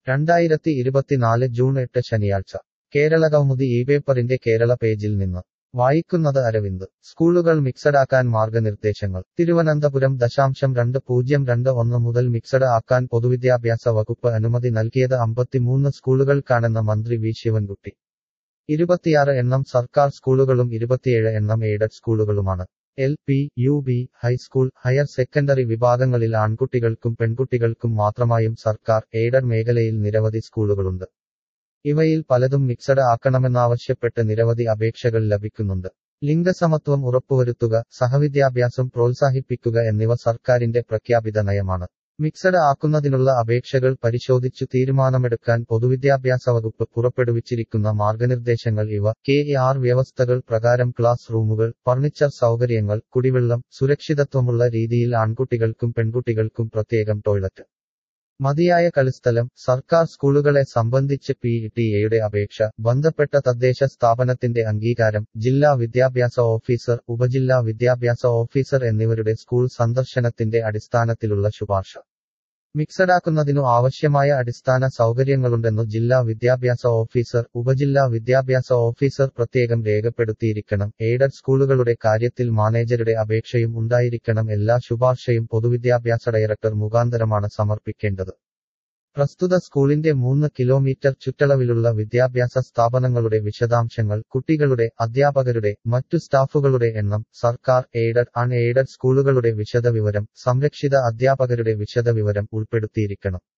രണ്ടായിരത്തി ഇരുപത്തിനാല് ജൂൺ എട്ട് ശനിയാഴ്ച കേരള കൗമുദി ഈ പേപ്പറിന്റെ കേരള പേജിൽ നിന്ന് വായിക്കുന്നത് അരവിന്ദ് സ്കൂളുകൾ മിക്സഡാക്കാൻ മാർഗനിർദ്ദേശങ്ങൾ തിരുവനന്തപുരം ദശാംശം രണ്ട് പൂജ്യം രണ്ട് ഒന്ന് മുതൽ മിക്സഡ് ആക്കാൻ പൊതുവിദ്യാഭ്യാസ വകുപ്പ് അനുമതി നൽകിയത് അമ്പത്തിമൂന്ന് സ്കൂളുകൾക്കാണെന്ന് മന്ത്രി വി ശിവൻകുട്ടി ഇരുപത്തിയാറ് എണ്ണം സർക്കാർ സ്കൂളുകളും ഇരുപത്തിയേഴ് എണ്ണം എയ്ഡഡ് സ്കൂളുകളുമാണ് L P U P high school higher secondary വിഭാഗങ്ങളിൽ ആൺകുട്ടികൾക്കും പെൺകുട്ടികൾക്കും മാത്രമായും സർക്കാർ എയ്ഡഡ് മേഖലയിൽ നിരവധി സ്കൂളുകളുണ്ട് ഇവയിൽ പലതും മിക്സഡ് ആക്കണമെന്നാവശ്യപ്പെട്ട് നിരവധി അപേക്ഷകൾ ലഭിക്കുന്നുണ്ട് ലിംഗസമത്വം ഉറപ്പുവരുത്തുക സഹവിദ്യാഭ്യാസം പ്രോത്സാഹിപ്പിക്കുക എന്നിവ സർക്കാരിന്റെ പ്രഖ്യാപിത നയമാണ് മിക്സഡ് ആക്കുന്നതിനുള്ള അപേക്ഷകൾ പരിശോധിച്ചു തീരുമാനമെടുക്കാൻ പൊതുവിദ്യാഭ്യാസ വകുപ്പ് പുറപ്പെടുവിച്ചിരിക്കുന്ന മാർഗനിർദ്ദേശങ്ങൾ ഇവ കെ ആർ വ്യവസ്ഥകൾ പ്രകാരം ക്ലാസ് റൂമുകൾ ഫർണിച്ചർ സൗകര്യങ്ങൾ കുടിവെള്ളം സുരക്ഷിതത്വമുള്ള രീതിയിൽ ആൺകുട്ടികൾക്കും പെൺകുട്ടികൾക്കും പ്രത്യേകം ടോയ്ലറ്റ് മതിയായ കളിസ്ഥലം സർക്കാർ സ്കൂളുകളെ സംബന്ധിച്ച് പി ടി എയുടെ അപേക്ഷ ബന്ധപ്പെട്ട തദ്ദേശ സ്ഥാപനത്തിന്റെ അംഗീകാരം ജില്ലാ വിദ്യാഭ്യാസ ഓഫീസർ ഉപജില്ലാ വിദ്യാഭ്യാസ ഓഫീസർ എന്നിവരുടെ സ്കൂൾ സന്ദർശനത്തിന്റെ അടിസ്ഥാനത്തിലുള്ള ശുപാർശ മിക്സഡാക്കുന്നതിനു ആവശ്യമായ അടിസ്ഥാന സൗകര്യങ്ങളുണ്ടെന്നു ജില്ലാ വിദ്യാഭ്യാസ ഓഫീസർ ഉപജില്ലാ വിദ്യാഭ്യാസ ഓഫീസർ പ്രത്യേകം രേഖപ്പെടുത്തിയിരിക്കണം എയ്ഡഡ് സ്കൂളുകളുടെ കാര്യത്തിൽ മാനേജരുടെ അപേക്ഷയും ഉണ്ടായിരിക്കണം എല്ലാ ശുപാർശയും പൊതുവിദ്യാഭ്യാസ ഡയറക്ടർ മുഖാന്തരമാണ് സമർപ്പിക്കേണ്ടത് പ്രസ്തുത സ്കൂളിന്റെ മൂന്ന് കിലോമീറ്റർ ചുറ്റളവിലുള്ള വിദ്യാഭ്യാസ സ്ഥാപനങ്ങളുടെ വിശദാംശങ്ങൾ കുട്ടികളുടെ അധ്യാപകരുടെ മറ്റു സ്റ്റാഫുകളുടെ എണ്ണം സർക്കാർ എയ്ഡഡ് അൺ എയ്ഡഡ് സ്കൂളുകളുടെ വിശദവിവരം സംരക്ഷിത അധ്യാപകരുടെ വിശദവിവരം ഉൾപ്പെടുത്തിയിരിക്കണം